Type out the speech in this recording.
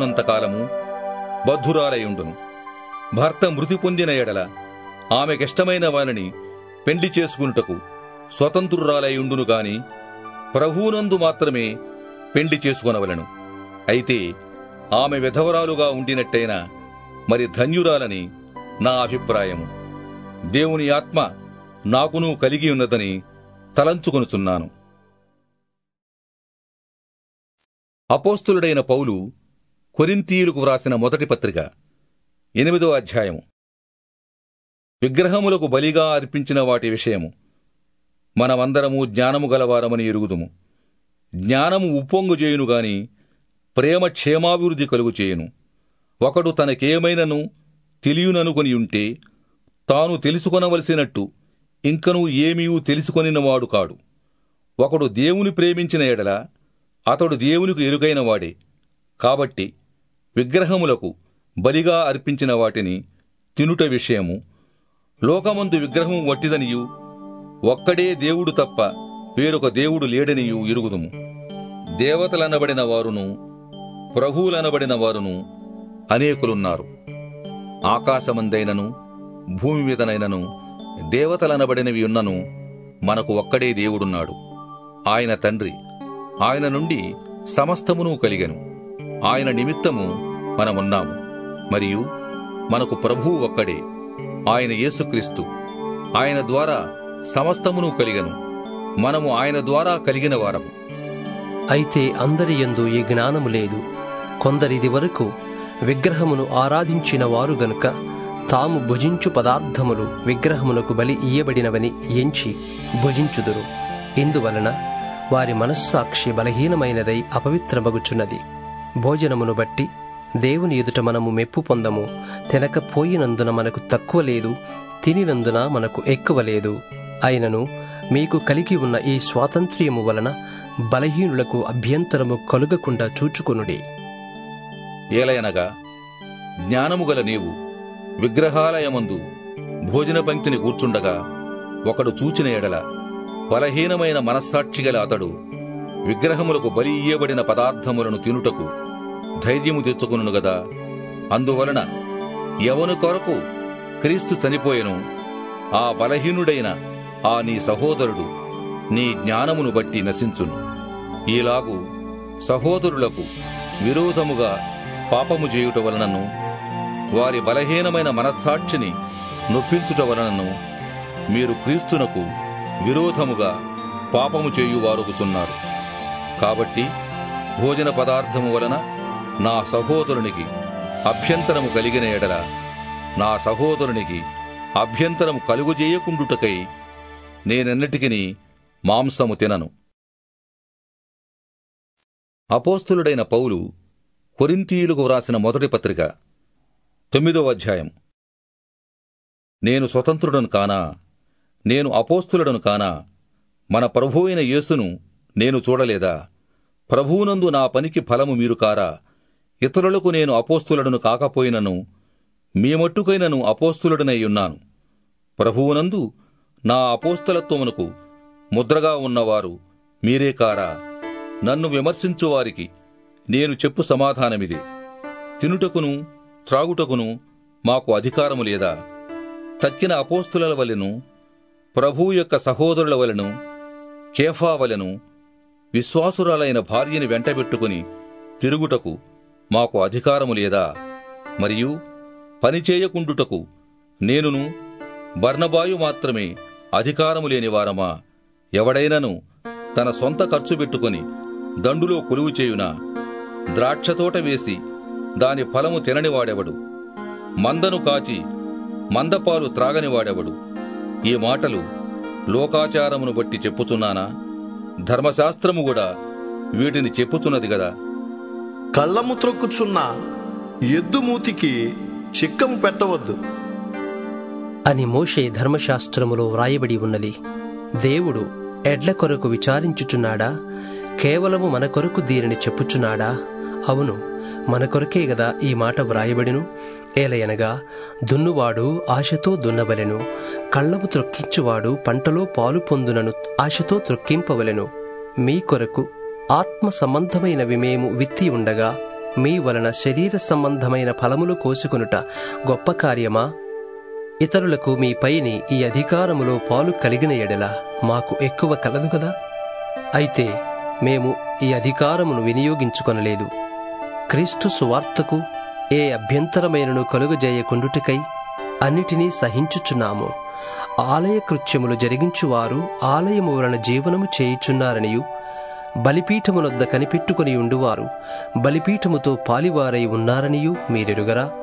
చేసుకున్నంత కాలము బద్ధురాలయుండును భర్త మృతి పొందిన ఎడల ఆమెకిష్టమైన వారిని పెండ్లి చేసుకునుటకు స్వతంత్రురాలయుండును గాని ప్రభువునందు మాత్రమే పెండ్లి చేసుకొనవలను అయితే ఆమె విధవరాలుగా ఉండినట్టయినా మరి ధన్యురాలని నా అభిప్రాయము దేవుని ఆత్మ నాకును కలిగి ఉన్నదని తలంచుకొనుచున్నాను అపోస్తులుడైన పౌలు కొరింతీయులకు వ్రాసిన మొదటి పత్రిక ఎనిమిదో అధ్యాయము విగ్రహములకు బలిగా అర్పించిన వాటి విషయము మనమందరము జ్ఞానము గలవారమని ఎరుగుదుము జ్ఞానము ఉప్పొంగు చేయును గాని ప్రేమ క్షేమాభివృద్ధి కలుగు చేయును ఒకడు తనకేమైనను తెలియననుకొని ఉంటే తాను తెలుసుకొనవలసినట్టు ఇంకనూ ఏమీయూ తెలుసుకొనినవాడు కాడు ఒకడు దేవుని ప్రేమించిన ఎడల అతడు దేవునికి ఎరుగైన వాడే కాబట్టి విగ్రహములకు బలిగా అర్పించిన వాటిని తినుట విషయము లోకమందు విగ్రహము వట్టిదనియు ఒక్కడే దేవుడు తప్ప వేరొక దేవుడు లేడనియు ఎరుగుదుము దేవతలనబడిన వారును ప్రభువులనబడిన వారును అనేకులున్నారు ఆకాశమందైనను భూమి మీదనైనను దేవతలనబడినవి ఉన్నను మనకు ఒక్కడే దేవుడున్నాడు ఆయన తండ్రి ఆయన నుండి సమస్తమును కలిగెను ఆయన నిమిత్తము మనమున్నాము మరియు మనకు ప్రభువు ఒక్కడే ఆయన యేసుక్రీస్తు ఆయన ద్వారా సమస్తమును కలిగెను మనము ఆయన ద్వారా కలిగిన వారము అయితే అందరి యందు ఈ జ్ఞానము లేదు కొందరిది వరకు విగ్రహమును ఆరాధించిన వారు గనుక తాము భుజించు పదార్థములు విగ్రహమునకు బలి ఇయ్యబడినవని ఎంచి భుజించుదురు ఇందువలన వారి మనస్సాక్షి బలహీనమైనదై అపవిత్రమగుచున్నది భోజనమును బట్టి దేవుని ఎదుట మనము మెప్పు పొందము తినకపోయినందున మనకు తక్కువ లేదు తినినందున మనకు ఎక్కువ లేదు అయినను మీకు కలిగి ఉన్న ఈ స్వాతంత్ర్యము వలన బలహీనులకు అభ్యంతరము కలుగకుండా చూచుకొనుడి ఏలయనగా జ్ఞానము గల నీవు విగ్రహాలయమందు భోజన పంక్తిని కూర్చుండగా ఒకడు చూచిన ఎడల బలహీనమైన మనస్సాక్షి గల అతడు విగ్రహములకు బలి ఇయ్యబడిన పదార్థములను తినుటకు ధైర్యము తెచ్చుకొనును గదా అందువలన ఎవని కొరకు క్రీస్తు చనిపోయెను ఆ బలహీనుడైన ఆ నీ సహోదరుడు నీ జ్ఞానమును బట్టి నశించును ఈలాగు సహోదరులకు విరోధముగా పాపము చేయుట వలనను వారి బలహీనమైన మనస్సాక్షిని నొప్పించుట వలనను మీరు క్రీస్తునకు విరోధముగా పాపము చేయువారుగుచున్నారు కాబట్టి భోజన పదార్థము వలన నా సహోదరునికి అభ్యంతరము కలిగిన ఎడల నా సహోదరునికి అభ్యంతరము కలుగుజేయకుండుటకై నేనెన్నటికిని మాంసము తినను అపోస్తులుడైన పౌలు కొరింతీయులకు వ్రాసిన మొదటి పత్రిక తొమ్మిదో అధ్యాయం నేను స్వతంత్రుడను కానా నేను అపోస్తులుడను కానా మన ప్రభు అయిన యేసును నేను చూడలేదా ప్రభువునందు నా పనికి ఫలము మీరు కారా ఇతరులకు నేను అపోస్తులుడను కాకపోయినను మీ మట్టుకైనను అపోస్తులుడనై ఉన్నాను ప్రభువునందు నా అపోస్తలత్వమునకు ముద్రగా ఉన్నవారు మీరే కారా నన్ను విమర్శించువారికి నేను చెప్పు సమాధానమిదే తినుటకును త్రాగుటకును మాకు అధికారము లేదా తక్కిన అపోస్తుల వలెను ప్రభువు యొక్క సహోదరుల వలెను కేఫా వలెను విశ్వాసురాలైన భార్యని వెంటబెట్టుకుని తిరుగుటకు మాకు అధికారము లేదా మరియు పనిచేయకుండుటకు నేనును బర్నబాయు మాత్రమే అధికారము లేని వారమా ఎవడైనను తన సొంత ఖర్చు పెట్టుకుని దండులో కొలువు చేయునా ద్రాక్షతోట వేసి దాని ఫలము తిననివాడెవడు మందను కాచి మందపాలు త్రాగనివాడెవడు ఈ మాటలు లోకాచారమును బట్టి చెప్పుచున్నానా ధర్మశాస్త్రము కూడా వీటిని చెప్పుచున్నది గదా కళ్ళము త్రొక్కుచున్న ఎద్దు మూతికి చిక్కము పెట్టవద్దు అని మోషే ధర్మశాస్త్రములో వ్రాయబడి ఉన్నది దేవుడు ఎడ్ల కొరకు విచారించుచున్నాడా కేవలము మన కొరకు దీనిని చెప్పుచున్నాడా అవును మన కొరకే గదా ఈ మాట వ్రాయబడిను ఏలయనగా దున్నువాడు ఆశతో దున్నవలెను కళ్ళము త్రొక్కించువాడు పంటలో పాలు పొందునను ఆశతో త్రొక్కింపవలెను మీ కొరకు ఆత్మ సంబంధమైనవి మేము విత్తి ఉండగా మీ వలన శరీర సంబంధమైన ఫలములు కోసుకొనుట గొప్ప కార్యమా ఇతరులకు మీ పైని ఈ అధికారములో పాలు కలిగిన ఎడల మాకు ఎక్కువ కలదు కదా అయితే మేము ఈ అధికారమును వినియోగించుకొనలేదు క్రీస్తు సువార్తకు ఏ అభ్యంతరమైనను కలుగజేయకుండుటకై అన్నిటినీ సహించుచున్నాము ఆలయ కృత్యములు జరిగించువారు ఆలయము వలన జీవనము చేయుచున్నారనియు బలిపీఠమునొద్ద కనిపెట్టుకుని ఉండువారు బలిపీఠముతో పాలివారై ఉన్నారనియూ మీరెరుగరా